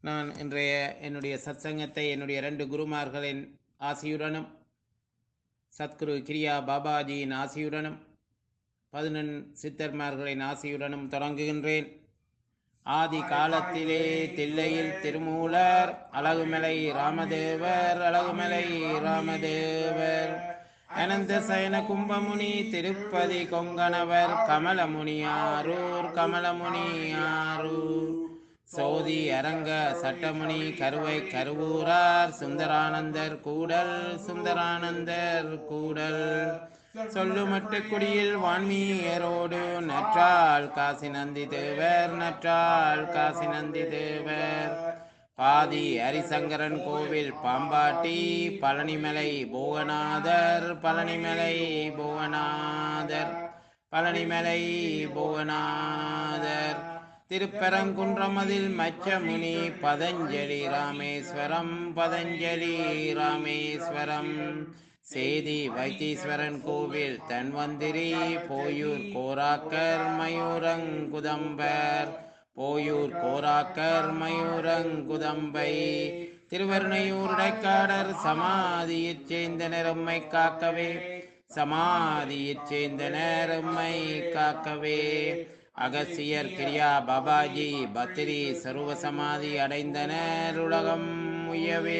நான் இன்றைய என்னுடைய சத்சங்கத்தை என்னுடைய ரெண்டு குருமார்களின் ஆசியுடனும் சத்குரு கிரியா பாபாஜியின் ஆசியுடனும் பதினெண் சித்தர்மார்களின் ஆசியுடனும் தொடங்குகின்றேன் ஆதி காலத்திலே தில்லையில் திருமூலர் அழகுமலை ராமதேவர் அழகுமலை ராமதேவர் அனந்த சயன கும்பமுனி திருப்பதி கொங்கணவர் கமலமுனியாரூர் கமலமுனியாரூர் சோதி அரங்க சட்டமுனி கருவை கருவூரார் சுந்தரானந்தர் கூடல் சுந்தரானந்தர் கூடல் சொல்லுமட்டு குடியில் வான்மீயரோடு நற்றாள் காசி நந்தி தேவர் நற்றாள் காசி நந்தி தேவர் பாதி ஹரிசங்கரன் கோவில் பாம்பாட்டி பழனிமலை புவனாதர் பழனிமலை புவனாதர் பழனிமலை புவனாதர் திருப்பரங்குன்றமதில் மச்சமுனி பதஞ்சலி ராமேஸ்வரம் பதஞ்சலி ராமேஸ்வரம் சேதி வைத்தீஸ்வரன் கோவில் தன்வந்திரி போயூர் கோராக்கர் மயூரங்குதம்பர் போயூர் கோராக்கர் மயூரங்குதம்பை திருவருணையூர் இடைக்காடர் சமாதியைச் சேர்ந்த நெரும்மை காக்கவே சமாதியைச் சேர்ந்த நெரும்மை காக்கவே அகசியர் கிரியா பாபாஜி பத்திரி சர்வ சமாதி அடைந்தனர் உலகம் உயவே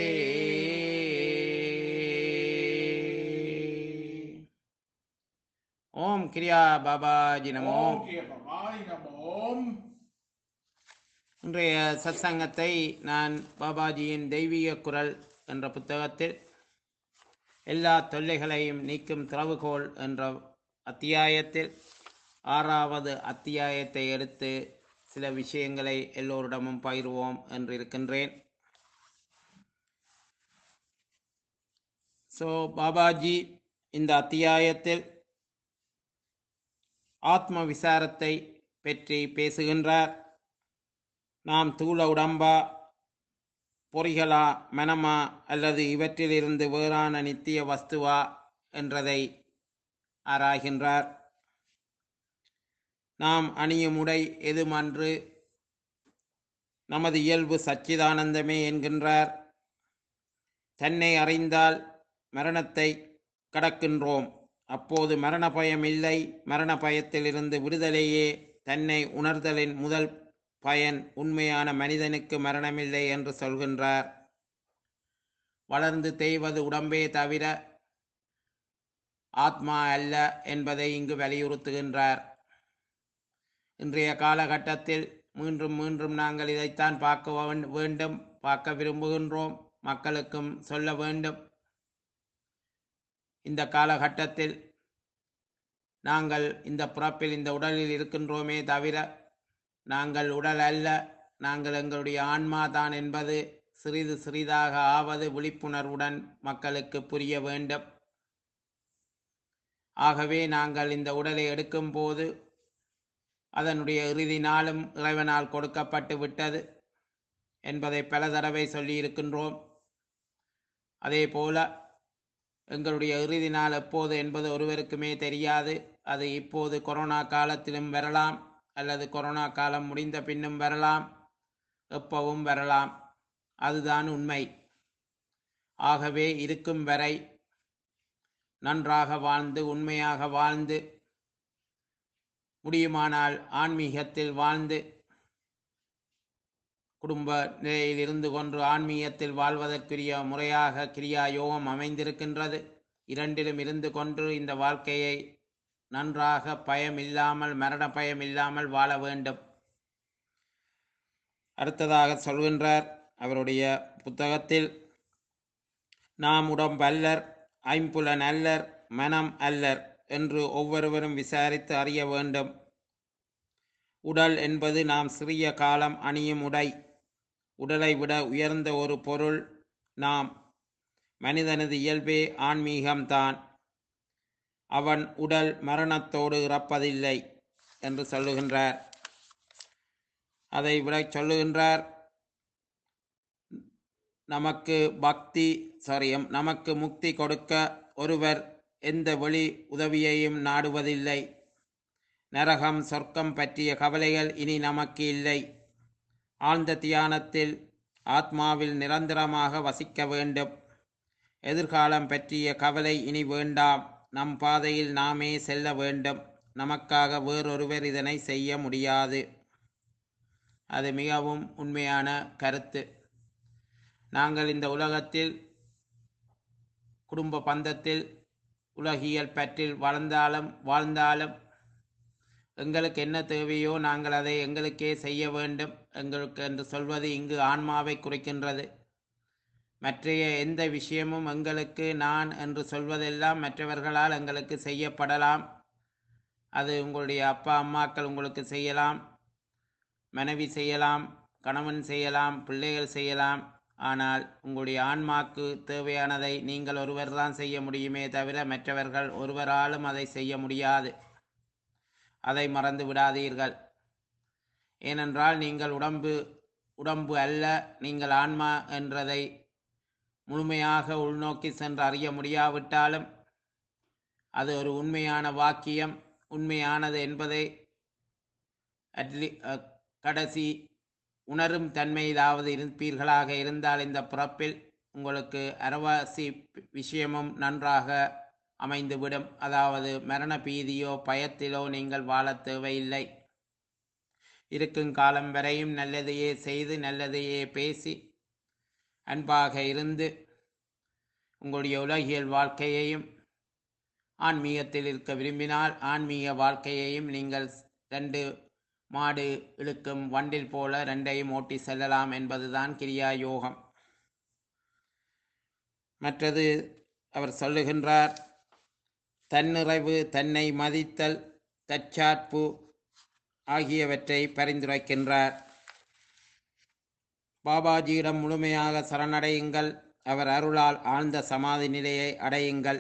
ஓம் கிரியா பாபாஜி நமோ ஓம் கியபவாய் நமோம் இன்றைய சத்சங்கத்தை நான் பாபாஜியின் தெய்வீக குரல் என்ற புத்தகத்தில் எல்லா தொல்லைகளையும் நீக்கும் திறவுகோல் என்ற அத்தியாயத்தில் ஆறாவது அத்தியாயத்தை எடுத்து சில விஷயங்களை எல்லோரிடமும் பகிர்வோம் என்று இருக்கின்றேன் ஸோ பாபாஜி இந்த அத்தியாயத்தில் ஆத்ம விசாரத்தை பற்றி பேசுகின்றார் நாம் தூள உடம்பா பொறிகளா மனமா அல்லது இவற்றிலிருந்து வேறான நித்திய வஸ்துவா என்றதை ஆராய்கின்றார் நாம் அணியும் உடை எதுமன்று நமது இயல்பு சச்சிதானந்தமே என்கின்றார் தன்னை அறிந்தால் மரணத்தை கடக்கின்றோம் அப்போது மரண பயம் இல்லை மரண பயத்திலிருந்து விடுதலையே தன்னை உணர்தலின் முதல் பயன் உண்மையான மனிதனுக்கு மரணமில்லை என்று சொல்கின்றார் வளர்ந்து தேய்வது உடம்பே தவிர ஆத்மா அல்ல என்பதை இங்கு வலியுறுத்துகின்றார் இன்றைய காலகட்டத்தில் மீண்டும் மீண்டும் நாங்கள் இதைத்தான் பார்க்க வேண்- வேண்டும் பார்க்க விரும்புகின்றோம் மக்களுக்கும் சொல்ல வேண்டும் இந்த காலகட்டத்தில் நாங்கள் இந்த பிறப்பில் இந்த உடலில் இருக்கின்றோமே தவிர நாங்கள் உடல் அல்ல நாங்கள் எங்களுடைய ஆன்மா தான் என்பது சிறிது சிறிதாக ஆவது விழிப்புணர்வுடன் மக்களுக்கு புரிய வேண்டும் ஆகவே நாங்கள் இந்த உடலை எடுக்கும் போது அதனுடைய இறுதி நாளும் இறைவனால் கொடுக்கப்பட்டு விட்டது என்பதை பல தடவை சொல்லியிருக்கின்றோம் அதே போல எங்களுடைய இறுதி நாள் எப்போது என்பது ஒருவருக்குமே தெரியாது அது இப்போது கொரோனா காலத்திலும் வரலாம் அல்லது கொரோனா காலம் முடிந்த பின்னும் வரலாம் எப்பவும் வரலாம் அதுதான் உண்மை ஆகவே இருக்கும் வரை நன்றாக வாழ்ந்து உண்மையாக வாழ்ந்து முடியுமானால் ஆன்மீகத்தில் வாழ்ந்து குடும்ப நிலையில் இருந்து கொண்டு ஆன்மீகத்தில் வாழ்வதற்குரிய முறையாக கிரியா யோகம் அமைந்திருக்கின்றது இரண்டிலும் இருந்து கொண்டு இந்த வாழ்க்கையை நன்றாக பயம் இல்லாமல் மரண பயம் இல்லாமல் வாழ வேண்டும் அடுத்ததாக சொல்கின்றார் அவருடைய புத்தகத்தில் நாம் உடம்பல்லர் ஐம்புலன் அல்லர் மனம் அல்லர் என்று ஒவ்வொருவரும் விசாரித்து அறிய வேண்டும் உடல் என்பது நாம் சிறிய காலம் அணியும் உடை உடலை விட உயர்ந்த ஒரு பொருள் நாம் மனிதனது இயல்பே ஆன்மீகம்தான் அவன் உடல் மரணத்தோடு இறப்பதில்லை என்று சொல்லுகின்றார் அதை விட சொல்லுகின்றார் நமக்கு பக்தி சாரி நமக்கு முக்தி கொடுக்க ஒருவர் எந்த வெளி உதவியையும் நாடுவதில்லை நரகம் சொர்க்கம் பற்றிய கவலைகள் இனி நமக்கு இல்லை ஆழ்ந்த தியானத்தில் ஆத்மாவில் நிரந்தரமாக வசிக்க வேண்டும் எதிர்காலம் பற்றிய கவலை இனி வேண்டாம் நம் பாதையில் நாமே செல்ல வேண்டும் நமக்காக வேறொருவர் இதனை செய்ய முடியாது அது மிகவும் உண்மையான கருத்து நாங்கள் இந்த உலகத்தில் குடும்ப பந்தத்தில் உலகியல் பற்றில் வளர்ந்தாலும் வாழ்ந்தாலும் எங்களுக்கு என்ன தேவையோ நாங்கள் அதை எங்களுக்கே செய்ய வேண்டும் எங்களுக்கு என்று சொல்வது இங்கு ஆன்மாவை குறிக்கின்றது மற்றைய எந்த விஷயமும் எங்களுக்கு நான் என்று சொல்வதெல்லாம் மற்றவர்களால் எங்களுக்கு செய்யப்படலாம் அது உங்களுடைய அப்பா அம்மாக்கள் உங்களுக்கு செய்யலாம் மனைவி செய்யலாம் கணவன் செய்யலாம் பிள்ளைகள் செய்யலாம் ஆனால் உங்களுடைய ஆன்மாக்கு தேவையானதை நீங்கள் ஒருவர் தான் செய்ய முடியுமே தவிர மற்றவர்கள் ஒருவராலும் அதை செய்ய முடியாது அதை மறந்து விடாதீர்கள் ஏனென்றால் நீங்கள் உடம்பு உடம்பு அல்ல நீங்கள் ஆன்மா என்றதை முழுமையாக உள்நோக்கி சென்று அறிய முடியாவிட்டாலும் அது ஒரு உண்மையான வாக்கியம் உண்மையானது என்பதை அட்லி அஹ், கடைசி உணரும் தன்மையிலாவது இருப்பீர்களாக இருந்தால் இந்த பிறப்பில் உங்களுக்கு அரவாசி விஷயமும் நன்றாக அமைந்துவிடும் அதாவது மரண பீதியோ பயத்திலோ நீங்கள் வாழத் தேவையில்லை இருக்கும் காலம் வரையும் நல்லதையே செய்து நல்லதையே பேசி அன்பாக இருந்து உங்களுடைய உலகியல் வாழ்க்கையையும் ஆன்மீகத்தில் இருக்க விரும்பினால் ஆன்மீக வாழ்க்கையையும் நீங்கள் ரெண்டு மாடு இழுக்கும் வண்டில் போல ரெண்டையும் ஓட்டி செல்லலாம் என்பதுதான் கிரியா யோகம் மற்றது அவர் சொல்லுகின்றார் தன்னிறைவு தன்னை மதித்தல் தற்சாட்பு ஆகியவற்றை பரிந்துரைக்கின்றார் பாபாஜியிடம் முழுமையாக சரணடையுங்கள் அவர் அருளால் ஆழ்ந்த சமாதி நிலையை அடையுங்கள்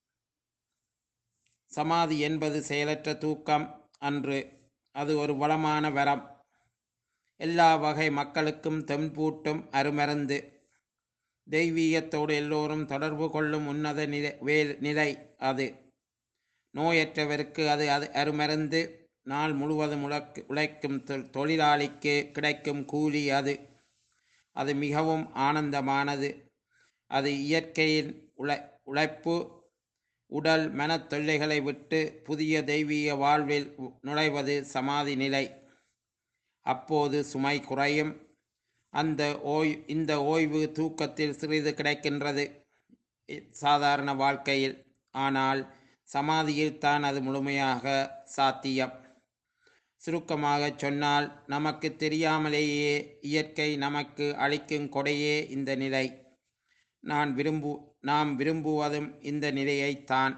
சமாதி என்பது செயலற்ற தூக்கம் அன்று அது ஒரு வளமான வரம் எல்லா வகை மக்களுக்கும் தெம்பூட்டும் அருமருந்து தெய்வீகத்தோடு எல்லோரும் தொடர்பு கொள்ளும் உன்னத நிலை வேல் நிலை அது நோயற்றவருக்கு அது அது அருமருந்து நாள் முழுவதும் உழைக்கு உழைக்கும் தொ- தொழிலாளிக்கு கிடைக்கும் கூலி அது அது மிகவும் ஆனந்தமானது அது இயற்கையின் உழை உழைப்பு உடல் மனத் தொல்லைகளை விட்டு புதிய தெய்வீக வாழ்வில் உ- நுழைவது சமாதி நிலை அப்போது சுமை குறையும் அந்த ஓய் இந்த ஓய்வு தூக்கத்தில் சிறிது கிடைக்கின்றது இ- சாதாரண வாழ்க்கையில் ஆனால் சமாதியில் தான் அது முழுமையாக சாத்தியம் சுருக்கமாகச் சொன்னால் நமக்கு தெரியாமலேயே இயற்கை நமக்கு அளிக்கும் கொடையே இந்த நிலை நான் விரும்பு நாம் விரும்புவதும் இந்த நிலையைத்தான்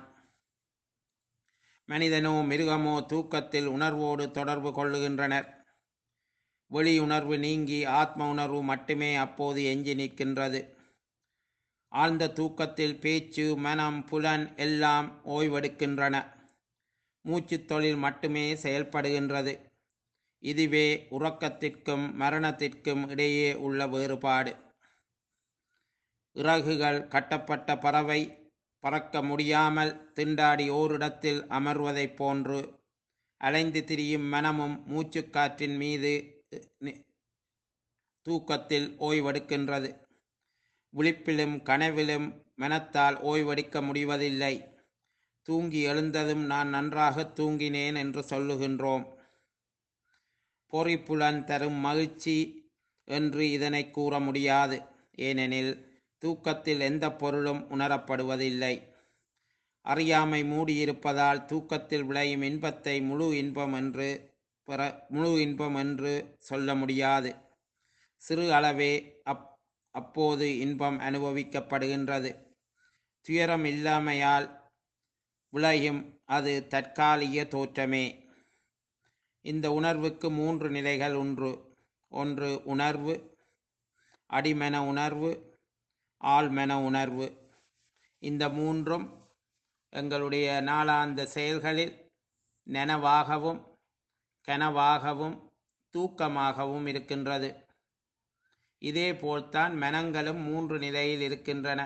மனிதனோ மிருகமோ தூக்கத்தில் உணர்வோடு தொடர்பு கொள்ளுகின்றனர் வெளி உணர்வு நீங்கி ஆத்ம உணர்வு மட்டுமே அப்போது எஞ்சி நிற்கின்றது ஆழ்ந்த தூக்கத்தில் பேச்சு மனம் புலன் எல்லாம் ஓய்வெடுக்கின்றன மூச்சுத் தொழில் மட்டுமே செயல்படுகின்றது இதுவே உறக்கத்திற்கும் மரணத்திற்கும் இடையே உள்ள வேறுபாடு இறகுகள் கட்டப்பட்ட பறவை பறக்க முடியாமல் திண்டாடி ஓரிடத்தில் அமர்வதைப் போன்று அலைந்து திரியும் மனமும் மூச்சுக்காற்றின் மீது நி- தூக்கத்தில் ஓய்வெடுக்கின்றது விழிப்பிலும் கனவிலும் மனத்தால் ஓய்வெடுக்க முடிவதில்லை தூங்கி எழுந்ததும் நான் நன்றாக தூங்கினேன் என்று சொல்லுகின்றோம் பொறிப்புலன் தரும் மகிழ்ச்சி என்று இதனை கூற முடியாது ஏனெனில் தூக்கத்தில் எந்த பொருளும் உணரப்படுவதில்லை அறியாமை மூடியிருப்பதால் தூக்கத்தில் விளையும் இன்பத்தை முழு இன்பம் என்று பெற முழு இன்பம் என்று சொல்ல முடியாது சிறு அளவே அப் அப்போது இன்பம் அனுபவிக்கப்படுகின்றது துயரம் இல்லாமையால் விளையும் அது தற்காலிக தோற்றமே இந்த உணர்வுக்கு மூன்று நிலைகள் ஒன்று ஒன்று உணர்வு அடிமென உணர்வு ஆழ்மென உணர்வு இந்த மூன்றும் எங்களுடைய நாளாந்த செயல்களில் நனவாகவும் கனவாகவும் தூக்கமாகவும் இருக்கின்றது இதே போல்தான் மனங்களும் மூன்று நிலையில் இருக்கின்றன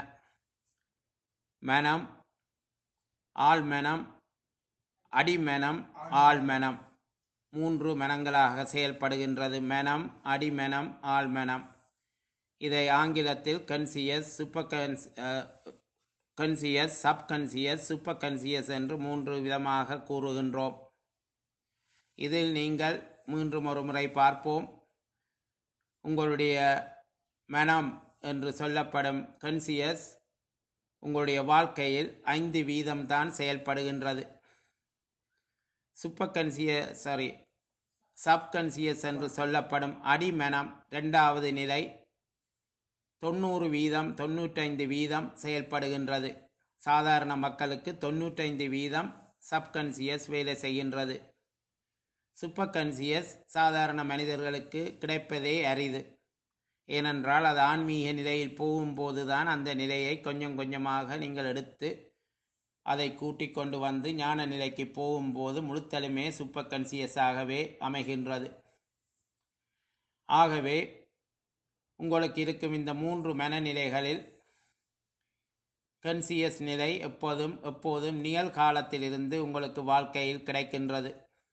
மனம் ஆழ்மனம் அடிமனம் ஆழ்மனம் மூன்று மனங்களாக செயல்படுகின்றது மனம் அடிமனம் ஆழ்மனம் இதை ஆங்கிலத்தில் conscious super cons conscious subconscious super conscious என்று மூன்று விதமாக கூறுகின்றோம் இதில் நீங்கள் மீண்டும் ஒரு முறை பார்ப்போம் உங்களுடைய மனம் என்று சொல்லப்படும் கன்சியஸ் உங்களுடைய வாழ்க்கையில் ஐந்து வீதம்தான் செயல்படுகின்றது சூப்பர் கன்சியஸ் சாரி சப்கன்சியஸ் என்று சொல்லப்படும் அடிமனம் இரண்டாவது நிலை தொண்ணூறு வீதம் தொண்ணூற்றைந்து வீதம் செயல்படுகின்றது சாதாரண மக்களுக்கு தொண்ணூற்றைந்து வீதம் சப்கன்சியஸ் வேலை செய்கின்றது சூப்பர் கன்சியஸ் சாதாரண மனிதர்களுக்கு கிடைப்பதே அரிது ஏனென்றால் அது ஆன்மீக நிலையில் போகும்போது தான் அந்த நிலையை கொஞ்சம் கொஞ்சமாக நீங்கள் எடுத்து அதை கூட்டிக் கொண்டு வந்து ஞான நிலைக்கு போகும்போது முழுத்தலுமே சூப்பர் கன்சியஸாகவே அமைகின்றது ஆகவே உங்களுக்கு இருக்கும் இந்த மூன்று மனநிலைகளில் கன்சியஸ் நிலை எப்போதும் எப்போதும் நிகழ்காலத்திலிருந்து உங்களுக்கு வாழ்க்கையில் கிடைக்கின்றது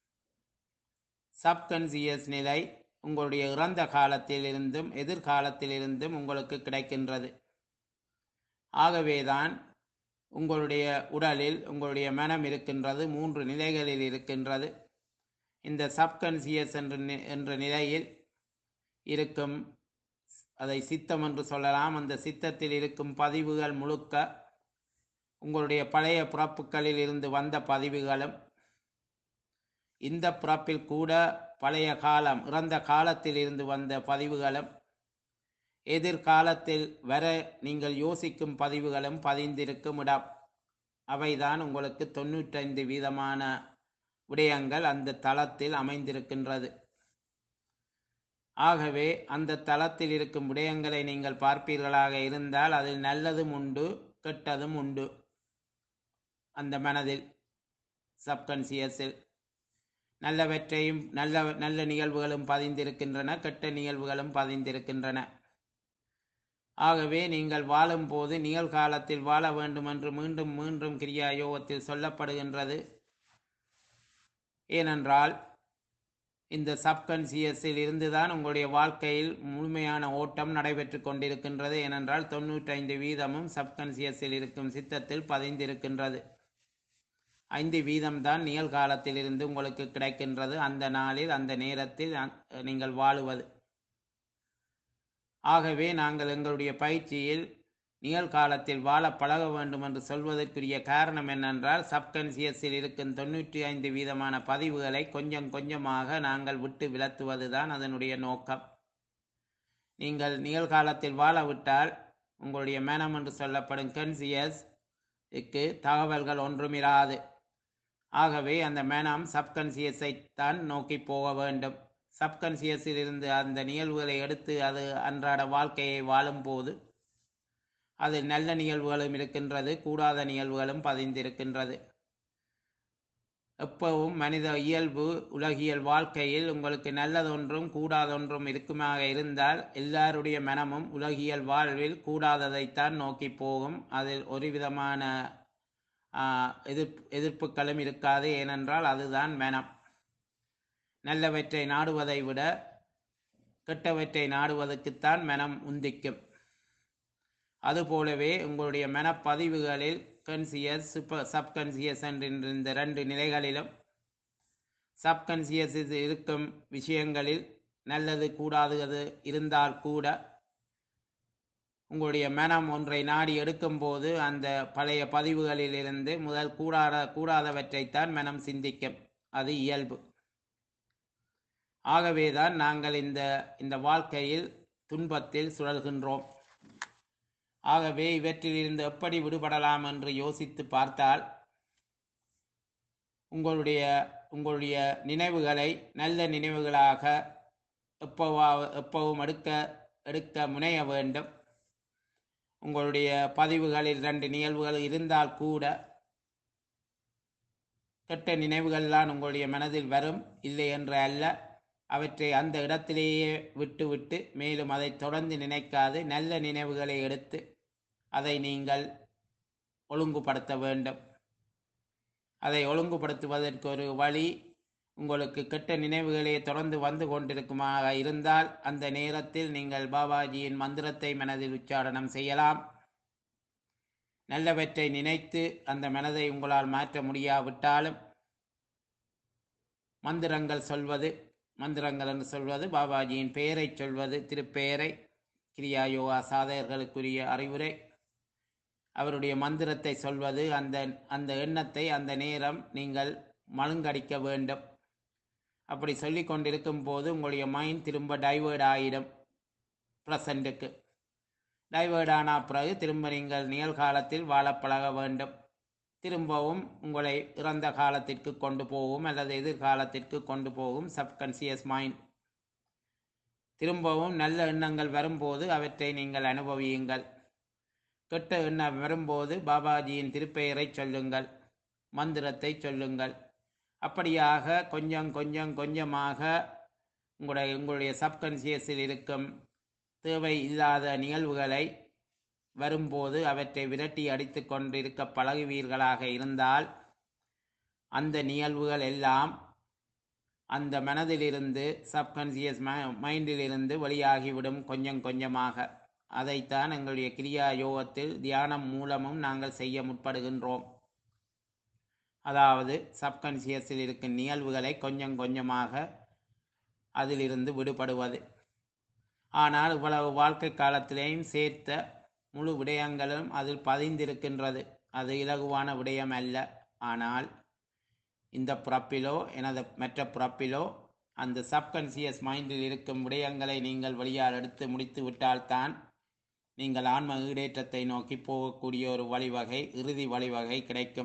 சப்கன்சியஸ் நிலை உங்களுடைய இறந்த காலத்திலிருந்தும் எதிர்காலத்திலிருந்தும் உங்களுக்கு கிடைக்கின்றது ஆகவேதான் உங்களுடைய உடலில் உங்களுடைய மனம் இருக்கின்றது மூன்று நிலைகளில் இருக்கின்றது இந்த சப்கன்சியஸ் என்ற நி- என்ற நிலையில் இருக்கும் அதை சித்தம் என்று சொல்லலாம் அந்த சித்தத்தில் இருக்கும் பதிவுகள் முழுக்க உங்களுடைய பழைய பிறப்புகளில் இருந்து வந்த பதிவுகளும் இந்த பிறப்பில் கூட பழைய காலம் இறந்த காலத்தில் இருந்து வந்த பதிவுகளும் எதிர்காலத்தில் வர நீங்கள் யோசிக்கும் பதிவுகளும் பதிந்திருக்கும் இடம் அவைதான் உங்களுக்கு தொண்ணூற்றைந்து வீதமான விடயங்கள் அந்த தளத்தில் அமைந்திருக்கின்றது ஆகவே அந்த தளத்தில் இருக்கும் விடயங்களை நீங்கள் பார்ப்பீர்களாக இருந்தால் அதில் நல்லதும் உண்டு கெட்டதும் உண்டு அந்த மனதில் சப்கான்சியஸில் நல்லவற்றையும் நல்ல நல்ல நிகழ்வுகளும் பதிந்திருக்கின்றன கெட்ட நிகழ்வுகளும் பதிந்திருக்கின்றன ஆகவே நீங்கள் வாழும்போது நிகழ்காலத்தில் வாழ வேண்டும் என்று மீண்டும் மீண்டும் கிரியா யோகத்தில் சொல்லப்படுகின்றது ஏனென்றால் இந்த சப்கான்சியஸில் இருந்துதான் உங்களுடைய வாழ்க்கையில் முழுமையான ஓட்டம் நடைபெற்று கொண்டிருக்கின்றது ஏனென்றால் தொண்ணூற்றைந்து வீதமும் சப்கான்சியஸில் இருக்கும் சித்தத்தில் பதிந்திருக்கின்றது ஐந்து வீதம்தான் நிகழ்காலத்தில் இருந்து உங்களுக்கு கிடைக்கின்றது அந்த நாளில் அந்த நேரத்தில் அ- நீங்கள் வாழுவது ஆகவே நாங்கள் எங்களுடைய பயிற்சியில் நிகழ்காலத்தில் வாழ பழக வேண்டும் என்று சொல்வதற்குரிய காரணம் என்னென்றால் சப்கான்சியஸில் இருக்கும் தொண்ணூற்றி ஐந்து வீதமான பதிவுகளை கொஞ்சம் கொஞ்சமாக நாங்கள் விட்டு விலத்துவதுதான் அதனுடைய நோக்கம் நீங்கள் நிகழ்காலத்தில் வாழவிட்டால் உங்களுடைய மனம் என்று சொல்லப்படும் கன்சியஸ் க்கு தகவல்கள் ஒன்றுமிராது ஆகவே அந்த மனம் சப்கான்சியஸை தான் நோக்கி போக வேண்டும் சப்கான்சியஸில் இருந்து அந்த நிகழ்வுகளை எடுத்து அது அன்றாட வாழ்க்கையை வாழும்போது அது நல்ல நிகழ்வுகளும் இருக்கின்றது கூடாத நிகழ்வுகளும் பதிந்திருக்கின்றது எப்பவும் மனித இயல்பு உலகியல் வாழ்க்கையில் உங்களுக்கு நல்லதொன்றும் கூடாதொன்றும் இருக்குமாக இருந்தால் எல்லாருடைய மனமும் உலகியல் வாழ்வில் கூடாததைத்தான் நோக்கி போகும் அதில் ஒரு விதமான ஆஹ், எதிர்ப் எதிர்ப்புகளும் இருக்காது ஏனென்றால் அதுதான் மனம் நல்லவற்றை நாடுவதை விட கெட்டவற்றை நாடுவதற்குத்தான் மனம் உந்திக்கும் அதுபோலவே உங்களுடைய மனப்பதிவுகளில் கன்சியஸ் சூப்பர் சப்கன்சியஸ் என்ற இந்த ரெண்டு நிலைகளிலும் சப்கன்சியஸ் இருக்கும் விஷயங்களில் நல்லது கூடாதது இருந்தால் கூட உங்களுடைய மனம் ஒன்றை நாடி எடுக்கும்போது அந்த பழைய பதிவுகளில் இருந்து முதல் கூடாத கூடாதவற்றைத்தான் மனம் சிந்திக்கும் அது இயல்பு ஆகவேதான் நாங்கள் இந்த இந்த வாழ்க்கையில் துன்பத்தில் சுழல்கின்றோம் ஆகவே இவற்றிலிருந்து எப்படி விடுபடலாம் என்று யோசித்து பார்த்தால் உங்களுடைய உங்களுடைய நினைவுகளை நல்ல நினைவுகளாக எப்போவா எப்பவும் எடுக்க எடுக்க முனைய வேண்டும் உங்களுடைய பதிவுகளில் ரெண்டு நிகழ்வுகள் இருந்தால் கூட கெட்ட நினைவுகள்தான் உங்களுடைய மனதில் வரும் இல்லை என்று அல்ல அவற்றை அந்த இடத்திலேயே விட்டுவிட்டு மேலும் அதை தொடர்ந்து நினைக்காது நல்ல நினைவுகளை எடுத்து அதை நீங்கள் ஒழுங்குபடுத்த வேண்டும் அதை ஒழுங்குபடுத்துவதற்கு ஒரு வழி உங்களுக்கு கெட்ட நினைவுகளே தொடர்ந்து வந்து கொண்டிருக்குமாக இருந்தால் அந்த நேரத்தில் நீங்கள் பாபாஜியின் மந்திரத்தை மனதில் உச்சாரணம் செய்யலாம் நல்லவற்றை நினைத்து அந்த மனதை உங்களால் மாற்ற முடியாவிட்டாலும் மந்திரங்கள் சொல்வது மந்திரங்கள் என்று சொல்வது பாபாஜியின் பெயரை சொல்வது திருப்பெயரை கிரியா யோகா சாதகர்களுக்குரிய அறிவுரை அவருடைய மந்திரத்தை சொல்வது அந்த அந்த எண்ணத்தை அந்த நேரம் நீங்கள் மழுங்கடிக்க வேண்டும் அப்படி சொல்லி கொண்டிருக்கும் போது உங்களுடைய மைண்ட் திரும்ப டைவேர்ட் ஆகிடும் ப்ரெசண்ட்டுக்கு டைவேர்ட் ஆன பிறகு திரும்ப நீங்கள் நிகழ்காலத்தில் வாழ பழக வேண்டும் திரும்பவும் உங்களை இறந்த காலத்திற்கு கொண்டு போகும் அல்லது எதிர்காலத்திற்கு கொண்டு போகும் சப்கான்சியஸ் மைண்ட் திரும்பவும் நல்ல எண்ணங்கள் வரும்போது அவற்றை நீங்கள் அனுபவியுங்கள் கெட்ட எண்ணம் வரும்போது பாபாஜியின் திருப்பெயரை சொல்லுங்கள் மந்திரத்தை சொல்லுங்கள் அப்படியாக கொஞ்சம் கொஞ்சம் கொஞ்சமாக உங்களுடைய உங்களுடைய சப்கான்சியஸில் இருக்கும் தேவை இல்லாத நிகழ்வுகளை வரும்போது அவற்றை விரட்டி அடித்து கொண்டிருக்க பழகுவீர்களாக இருந்தால் அந்த நிகழ்வுகள் எல்லாம் அந்த மனதிலிருந்து சப்கான்சியஸ் மைண்டிலிருந்து வெளியாகிவிடும் கொஞ்சம் கொஞ்சமாக அதைத்தான் எங்களுடைய கிரியா யோகத்தில் தியானம் மூலமும் நாங்கள் செய்ய முற்படுகின்றோம் அதாவது சப்கான்சியஸில் இருக்கும் நிகழ்வுகளை கொஞ்சம் கொஞ்சமாக அதிலிருந்து விடுபடுவது ஆனால் இவ்வளவு வாழ்க்கை காலத்திலேயும் சேர்த்த முழு விடயங்களும் அதில் பதிந்திருக்கின்றது அது இலகுவான விடயம் அல்ல ஆனால் இந்த பிறப்பிலோ எனது மற்ற பிறப்பிலோ அந்த சப்கான்சியஸ் மைண்டில் இருக்கும் விடயங்களை நீங்கள் வெளியால் எடுத்து முடித்து விட்டால்தான் நீங்கள் ஆன்ம ஈடேற்றத்தை நோக்கி போகக்கூடிய ஒரு வழிவகை இறுதி வழிவகை கிடைக்கும்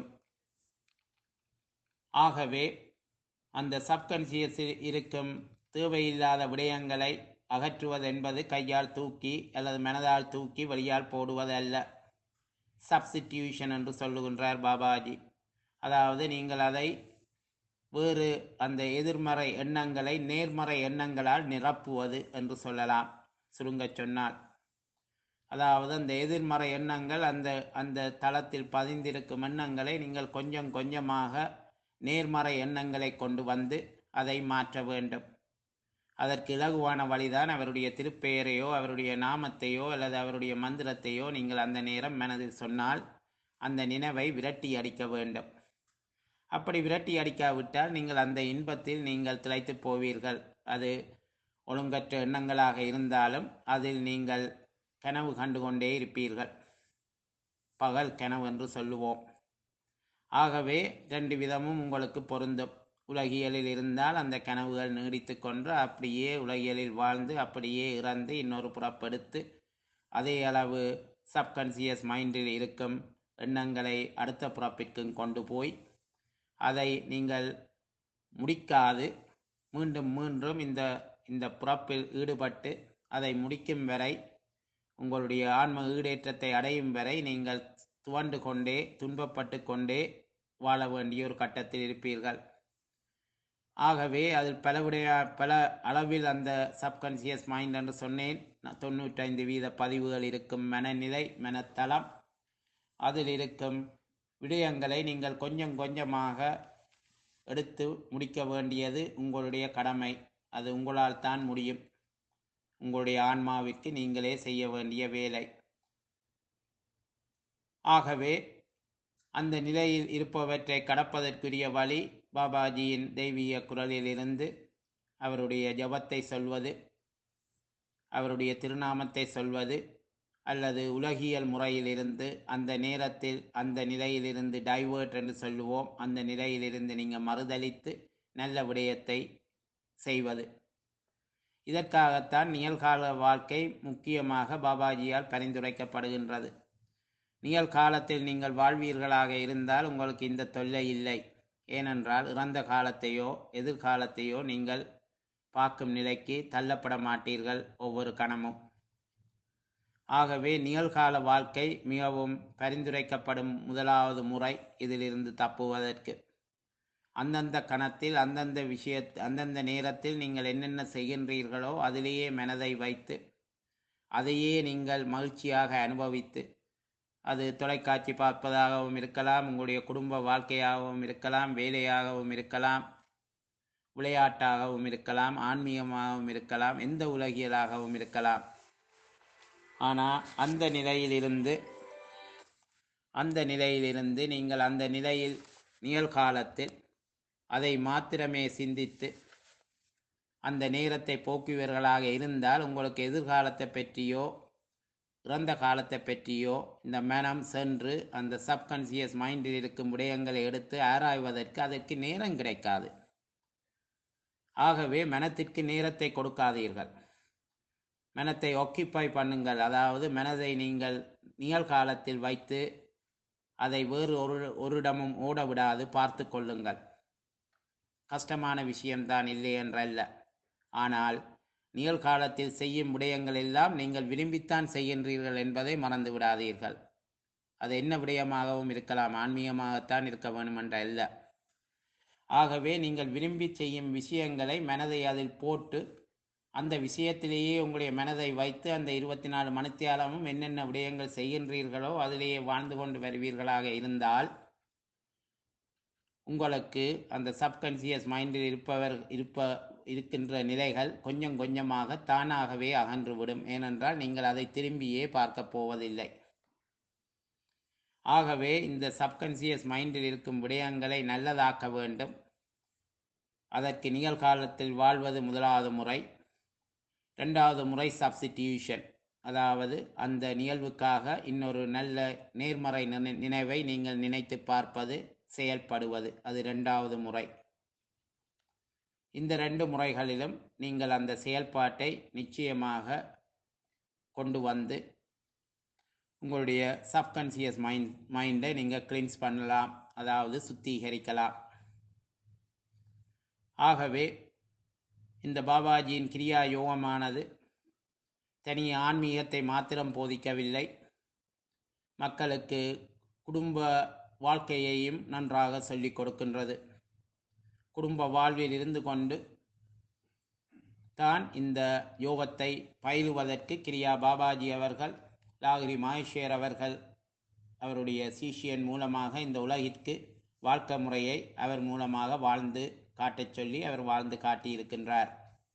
ஆகவே அந்த சப்கான்சியஸில் இருக்கும் தேவையில்லாத விடயங்களை அகற்றுவதென்பது கையால் தூக்கி அல்லது மனதால் தூக்கி வெளியால் போடுவதல்ல சப்ஸ்டிடியூஷன் என்று சொல்லுகின்றார் பாபாஜி அதாவது நீங்கள் அதை வேறு அந்த எதிர்மறை எண்ணங்களை நேர்மறை எண்ணங்களால் நிரப்புவது என்று சொல்லலாம் சுருங்கச் சொன்னால் அதாவது அந்த எதிர்மறை எண்ணங்கள் அந்த அந்த தளத்தில் பதிந்திருக்கும் எண்ணங்களை நீங்கள் கொஞ்சம் கொஞ்சமாக நேர்மறை எண்ணங்களை கொண்டு வந்து அதை மாற்ற வேண்டும் அதற்கு இலகுவான வழிதான் அவருடைய திருப்பெயரையோ அவருடைய நாமத்தையோ அல்லது அவருடைய மந்திரத்தையோ நீங்கள் அந்த நேரம் மனதில் சொன்னால் அந்த நினைவை விரட்டி அடிக்க வேண்டும் அப்படி விரட்டி அடிக்காவிட்டால் நீங்கள் அந்த இன்பத்தில் நீங்கள் திளைத்து போவீர்கள் அது ஒழுங்கற்ற எண்ணங்களாக இருந்தாலும் அதில் நீங்கள் கனவு கண்டு கொண்டே இருப்பீர்கள் பகல் கனவு என்று சொல்லுவோம் ஆகவே ரெண்டு விதமும் உங்களுக்கு பொருந்தும் உலகியலில் இருந்தால் அந்த கனவுகள் நீடித்து கொண்டு அப்படியே உலகியலில் வாழ்ந்து அப்படியே இறந்து இன்னொரு புறப்படுத்து அதே அளவு சப்கான்சியஸ் மைண்டில் இருக்கும் எண்ணங்களை அடுத்த புறப்பிற்கும் கொண்டு போய் அதை நீங்கள் முடிக்காது மீண்டும் மீண்டும் இந்த இந்த புறப்பில் ஈடுபட்டு அதை முடிக்கும் வரை உங்களுடைய ஆன்ம ஈடேற்றத்தை அடையும் வரை நீங்கள் துவண்டு கொண்டே துன்பப்பட்டு கொண்டே வாழ வேண்டிய ஒரு கட்டத்தில் இருப்பீர்கள் ஆகவே அதில் பல விடைய பல அளவில் அந்த சப்கான்சியஸ் மைண்ட் என்று சொன்னேன் தொண்ணூற்றைந்து வீத பதிவுகள் இருக்கும் மனநிலை மனத்தளம் அதில் இருக்கும் விடயங்களை நீங்கள் கொஞ்சம் கொஞ்சமாக எடுத்து முடிக்க வேண்டியது உங்களுடைய கடமை அது உங்களால் தான் முடியும் உங்களுடைய ஆன்மாவிற்கு நீங்களே செய்ய வேண்டிய வேலை ஆகவே அந்த நிலையில் இருப்பவற்றை கடப்பதற்குரிய வழி பாபாஜியின் தெய்வீக குரலிலிருந்து அவருடைய ஜபத்தை சொல்வது அவருடைய திருநாமத்தை சொல்வது அல்லது உலகியல் முறையிலிருந்து அந்த நேரத்தில் அந்த நிலையிலிருந்து டைவர்ட் என்று சொல்லுவோம் அந்த நிலையிலிருந்து நீங்கள் மறுதளித்து நல்ல விடயத்தை செய்வது இதற்காகத்தான் நிகழ்கால வாழ்க்கை முக்கியமாக பாபாஜியால் பரிந்துரைக்கப்படுகின்றது நிகழ்காலத்தில் நீங்கள் வாழ்வீர்களாக இருந்தால் உங்களுக்கு இந்த தொல்லை இல்லை ஏனென்றால் இறந்த காலத்தையோ எதிர்காலத்தையோ நீங்கள் பார்க்கும் நிலைக்கு தள்ளப்பட மாட்டீர்கள் ஒவ்வொரு கணமும் ஆகவே நிகழ்கால வாழ்க்கை மிகவும் பரிந்துரைக்கப்படும் முதலாவது முறை இதிலிருந்து தப்புவதற்கு அந்தந்த கணத்தில் அந்தந்த விஷய அந்தந்த நேரத்தில் நீங்கள் என்னென்ன செய்கின்றீர்களோ அதிலேயே மனதை வைத்து அதையே நீங்கள் மகிழ்ச்சியாக அனுபவித்து அது தொலைக்காட்சி பார்ப்பதாகவும் இருக்கலாம் உங்களுடைய குடும்ப வாழ்க்கையாகவும் இருக்கலாம் வேலையாகவும் இருக்கலாம் விளையாட்டாகவும் இருக்கலாம் ஆன்மீகமாகவும் இருக்கலாம் எந்த உலகியலாகவும் இருக்கலாம் ஆனால் அந்த நிலையிலிருந்து அந்த நிலையிலிருந்து நீங்கள் அந்த நிலையில் நிகழ்காலத்தில் அதை மாத்திரமே சிந்தித்து அந்த நேரத்தை போக்குவீர்களாக இருந்தால் உங்களுக்கு எதிர்காலத்தை பற்றியோ இறந்த காலத்தை பற்றியோ இந்த மனம் சென்று அந்த சப்கான்சியஸ் மைண்டில் இருக்கும் விடயங்களை எடுத்து ஆராய்வதற்கு அதற்கு நேரம் கிடைக்காது ஆகவே மனத்திற்கு நேரத்தை கொடுக்காதீர்கள் மனத்தை ஒக்கிப்பை பண்ணுங்கள் அதாவது மனதை நீங்கள் நிகழ்காலத்தில் வைத்து அதை வேறு ஒரு ஒரு இடமும் ஓட விடாது பார்த்து கொள்ளுங்கள் கஷ்டமான விஷயம்தான் இல்லை என்றல்ல ஆனால் நிகழ்காலத்தில் செய்யும் விடயங்கள் எல்லாம் நீங்கள் விரும்பித்தான் செய்கின்றீர்கள் என்பதை மறந்து விடாதீர்கள் அது என்ன விடயமாகவும் இருக்கலாம் ஆன்மீகமாகத்தான் இருக்க வேண்டும் என்ற அல்ல ஆகவே நீங்கள் விரும்பி செய்யும் விஷயங்களை மனதை அதில் போட்டு அந்த விஷயத்திலேயே உங்களுடைய மனதை வைத்து அந்த இருபத்தி நாலு மணித்தியாலமும் என்னென்ன விடயங்கள் செய்கின்றீர்களோ அதிலேயே வாழ்ந்து கொண்டு வருவீர்களாக இருந்தால் உங்களுக்கு அந்த சப்கான்சியஸ் மைண்டில் இருப்பவர் இருப்ப இருக்கின்ற நிலைகள் கொஞ்சம் கொஞ்சமாக தானாகவே அகன்றுவிடும் ஏனென்றால் நீங்கள் அதை திரும்பியே பார்க்க போவதில்லை ஆகவே இந்த சப்கான்சியஸ் மைண்டில் இருக்கும் விடயங்களை நல்லதாக்க வேண்டும் அதற்கு நிகழ்காலத்தில் வாழ்வது முதலாவது முறை ரெண்டாவது முறை சப்ஸ்டிடியூஷன் அதாவது அந்த நிகழ்வுக்காக இன்னொரு நல்ல நேர்மறை நினை- நினைவை நீங்கள் நினைத்து பார்ப்பது செயல்படுவது அது ரெண்டாவது முறை இந்த ரெண்டு முறைகளிலும் நீங்கள் அந்த செயல்பாட்டை நிச்சயமாக கொண்டு வந்து உங்களுடைய சப்கான்சியஸ் மைண்ட் மைண்டை நீங்கள் கிளீன்ஸ் பண்ணலாம் அதாவது சுத்திகரிக்கலாம் ஆகவே இந்த பாபாஜியின் கிரியா யோகமானது தனி ஆன்மீகத்தை மாத்திரம் போதிக்கவில்லை மக்களுக்கு குடும்ப வாழ்க்கையையும் நன்றாக சொல்லிக் கொடுக்கின்றது குடும்ப வாழ்வில் இருந்து கொண்டு தான் இந்த யோகத்தை பயிலுவதற்கு கிரியா பாபாஜி அவர்கள் லாகிரி மாயேஸ்வர் அவர்கள் அவருடைய சீஷியன் மூலமாக இந்த உலகிற்கு வாழ்க்கை முறையை அவர் மூலமாக வாழ்ந்து காட்டச் சொல்லி அவர் வாழ்ந்து காட்டியிருக்கின்றார்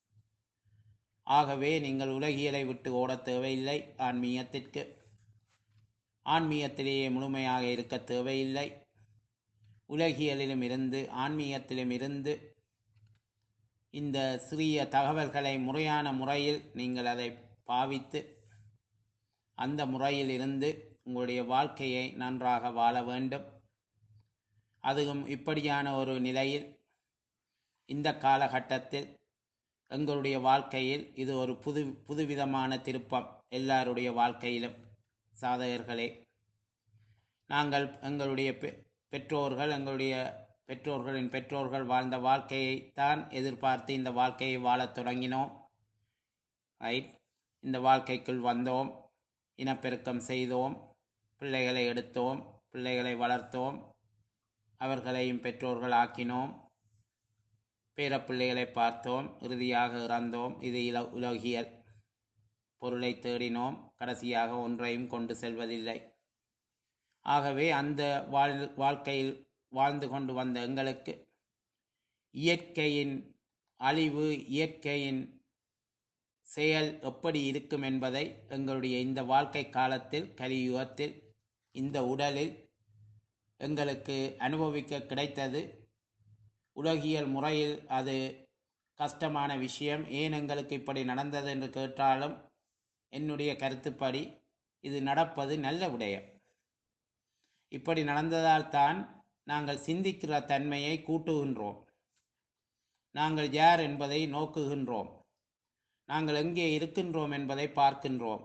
ஆகவே நீங்கள் உலகியலை விட்டு ஓடத் தேவையில்லை ஆன்மீகத்திற்கு ஆன்மீகத்திலேயே முழுமையாக இருக்க தேவையில்லை உலகியலிலும் இருந்து ஆன்மீகத்திலும் இருந்து இந்த சிறிய தகவல்களை முறையான முறையில் நீங்கள் அதை பாவித்து அந்த முறையில் இருந்து உங்களுடைய வாழ்க்கையை நன்றாக வாழ வேண்டும் அதுவும் இப்படியான ஒரு நிலையில் இந்த காலகட்டத்தில் எங்களுடைய வாழ்க்கையில் இது ஒரு புது புதுவிதமான திருப்பம் எல்லாருடைய வாழ்க்கையிலும் சாதகர்களே நாங்கள் எங்களுடைய பெ- பெற்றோர்கள் எங்களுடைய பெற்றோர்களின் பெற்றோர்கள் வாழ்ந்த வாழ்க்கையை தான் எதிர்பார்த்து இந்த வாழ்க்கையை வாழத் தொடங்கினோம் ரைட் இந்த வாழ்க்கைக்குள் வந்தோம் இனப்பெருக்கம் செய்தோம் பிள்ளைகளை எடுத்தோம் பிள்ளைகளை வளர்த்தோம் அவர்களையும் பெற்றோர்கள் ஆக்கினோம் பேரப்பிள்ளைகளை பார்த்தோம் இறுதியாக இறந்தோம் இது இல உலகியல் பொருளை தேடினோம் கடைசியாக ஒன்றையும் கொண்டு செல்வதில்லை ஆகவே அந்த வாழ் வாழ்க்கையில் வாழ்ந்து கொண்டு வந்த எங்களுக்கு இயற்கையின் அழிவு இயற்கையின் செயல் எப்படி இருக்கும் என்பதை எங்களுடைய இந்த வாழ்க்கை காலத்தில் கலியுகத்தில் இந்த உடலில் எங்களுக்கு அனுபவிக்க கிடைத்தது உலகியல் முறையில் அது கஷ்டமான விஷயம் ஏன் எங்களுக்கு இப்படி நடந்தது என்று கேட்டாலும் என்னுடைய கருத்துப்படி இது நடப்பது நல்ல விடயம் இப்படி நடந்ததால் தான் நாங்கள் சிந்திக்கிற தன்மையை கூட்டுகின்றோம் நாங்கள் யார் என்பதை நோக்குகின்றோம் நாங்கள் எங்கே இருக்கின்றோம் என்பதை பார்க்கின்றோம்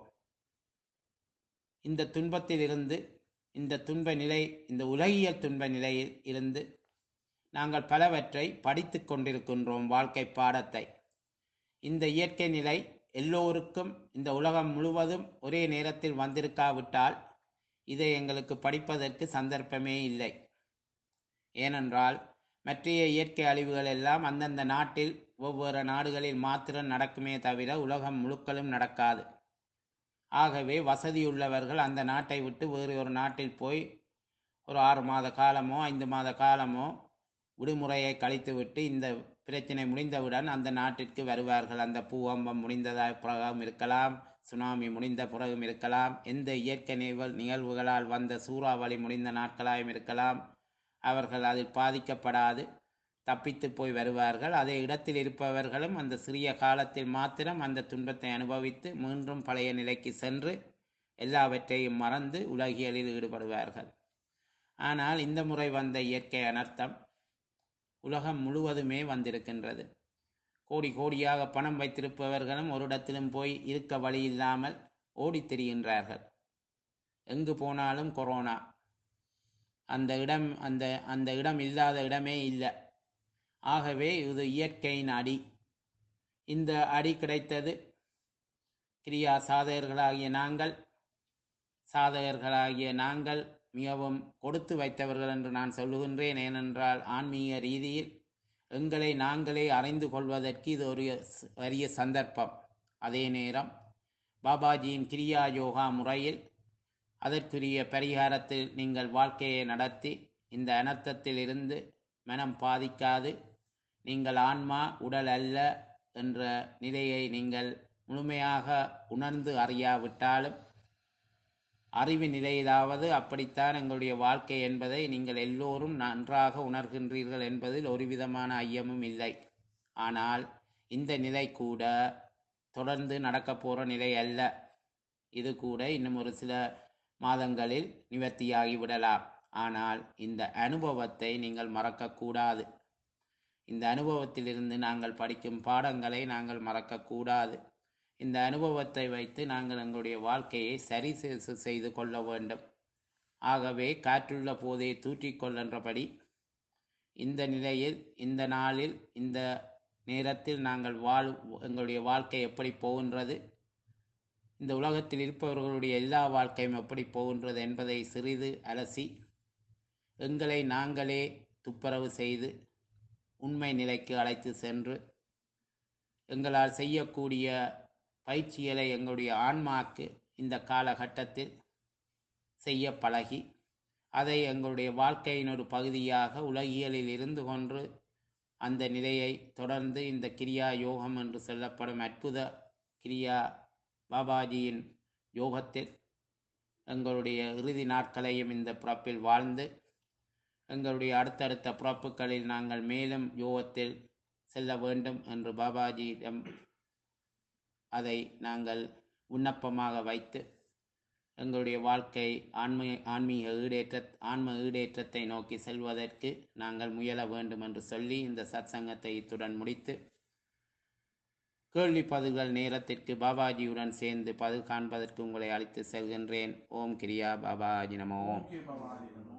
இந்த துன்பத்திலிருந்து இந்த துன்ப நிலை இந்த உலகியல் துன்ப நிலையில் இருந்து நாங்கள் பலவற்றை படித்து கொண்டிருக்கின்றோம் வாழ்க்கை பாடத்தை இந்த இயற்கை நிலை எல்லோருக்கும் இந்த உலகம் முழுவதும் ஒரே நேரத்தில் வந்திருக்காவிட்டால் இதை எங்களுக்கு படிப்பதற்கு சந்தர்ப்பமே இல்லை ஏனென்றால் மற்றைய இயற்கை அழிவுகள் எல்லாம் அந்தந்த நாட்டில் ஒவ்வொரு நாடுகளில் மாத்திரம் நடக்குமே தவிர உலகம் முழுக்களும் நடக்காது ஆகவே வசதியுள்ளவர்கள் அந்த நாட்டை விட்டு வேறு ஒரு நாட்டில் போய் ஒரு ஆறு மாத காலமோ ஐந்து மாத காலமோ விடுமுறையை கழித்துவிட்டு இந்த பிரச்சனை முடிந்தவுடன் அந்த நாட்டிற்கு வருவார்கள் அந்த பூகம்பம் முடிந்ததா பிறகும் இருக்கலாம் சுனாமி முடிந்த பிறகும் இருக்கலாம் எந்த இயற்கை நிகழ் நிகழ்வுகளால் வந்த சூறாவளி முடிந்த நாட்களாயும் இருக்கலாம் அவர்கள் அதில் பாதிக்கப்படாது தப்பித்து போய் வருவார்கள் அதே இடத்தில் இருப்பவர்களும் அந்த சிறிய காலத்தில் மாத்திரம் அந்த துன்பத்தை அனுபவித்து மீண்டும் பழைய நிலைக்கு சென்று எல்லாவற்றையும் மறந்து உலகியலில் ஈடுபடுவார்கள் ஆனால் இந்த முறை வந்த இயற்கை அனர்த்தம் உலகம் முழுவதுமே வந்திருக்கின்றது கோடி கோடியாக பணம் வைத்திருப்பவர்களும் ஒரு இடத்திலும் போய் இருக்க வழி இல்லாமல் ஓடித் திரிகின்றார்கள் எங்கு போனாலும் கொரோனா அந்த இடம் அந்த அந்த இடம் இல்லாத இடமே இல்லை ஆகவே இது இயற்கையின் அடி இந்த அடி கிடைத்தது கிரியா சாதகர்களாகிய நாங்கள் சாதகர்களாகிய நாங்கள் மிகவும் கொடுத்து வைத்தவர்கள் என்று நான் சொல்லுகின்றேன் ஏனென்றால் ஆன்மீக ரீதியில் எங்களை நாங்களே அறிந்து கொள்வதற்கு இது ஒரு ஸ்- அரிய சந்தர்ப்பம் அதே நேரம் பாபாஜியின் கிரியா யோகா முறையில் அதற்குரிய பரிகாரத்தில் நீங்கள் வாழ்க்கையை நடத்தி இந்த அனர்த்தத்தில் இருந்து மனம் பாதிக்காது நீங்கள் ஆன்மா உடல் அல்ல என்ற நிலையை நீங்கள் முழுமையாக உணர்ந்து அறியாவிட்டாலும் அறிவு நிலையிலாவது அப்படித்தான் எங்களுடைய வாழ்க்கை என்பதை நீங்கள் எல்லோரும் நன்றாக உணர்கின்றீர்கள் என்பதில் ஒரு விதமான ஐயமும் இல்லை ஆனால் இந்த நிலை கூட தொடர்ந்து நடக்கப் போகிற நிலை அல்ல இது கூட இன்னும் ஒரு சில மாதங்களில் நிவர்த்தியாகி விடலாம் ஆனால் இந்த அனுபவத்தை நீங்கள் மறக்கக்கூடாது இந்த அனுபவத்திலிருந்து நாங்கள் படிக்கும் பாடங்களை நாங்கள் மறக்கக்கூடாது இந்த அனுபவத்தை வைத்து நாங்கள் எங்களுடைய வாழ்க்கையை சரி செ- செய்து கொள்ள வேண்டும் ஆகவே காற்றுள்ள போதே தூற்றிக்கொள்ளன்றபடி இந்த நிலையில் இந்த நாளில் இந்த நேரத்தில் நாங்கள் வாழ் எங்களுடைய வாழ்க்கை எப்படி போகின்றது இந்த உலகத்தில் இருப்பவர்களுடைய எல்லா வாழ்க்கையும் எப்படி போகின்றது என்பதை சிறிது அலசி எங்களை நாங்களே துப்புரவு செய்து உண்மை நிலைக்கு அழைத்து சென்று எங்களால் செய்யக்கூடிய பயிற்சிகளை எங்களுடைய ஆன்மாக்கு இந்த காலகட்டத்தில் செய்ய பழகி அதை எங்களுடைய வாழ்க்கையின் ஒரு பகுதியாக உலகியலில் இருந்து கொண்டு அந்த நிலையை தொடர்ந்து இந்த கிரியா யோகம் என்று சொல்லப்படும் அற்புத கிரியா பாபாஜியின் யோகத்தில் எங்களுடைய இறுதி நாட்களையும் இந்த பிறப்பில் வாழ்ந்து எங்களுடைய அடுத்தடுத்த பிறப்புகளில் நாங்கள் மேலும் யோகத்தில் செல்ல வேண்டும் என்று பாபாஜியிடம் அதை நாங்கள் விண்ணப்பமாக வைத்து எங்களுடைய வாழ்க்கை ஆன்மீக ஆன்மீக ஈடேற்ற ஆன்ம ஈடேற்றத்தை நோக்கி செல்வதற்கு நாங்கள் முயல வேண்டும் என்று சொல்லி இந்த சத்சங்கத்தை இத்துடன் முடித்து கேள்வி பதில்கள் நேரத்திற்கு பாபாஜியுடன் சேர்ந்து பதில் காண்பதற்கு உங்களை அழைத்து செல்கின்றேன் ஓம் கிரியா பாபாஜி நமோ ஓகே பவானி நமோ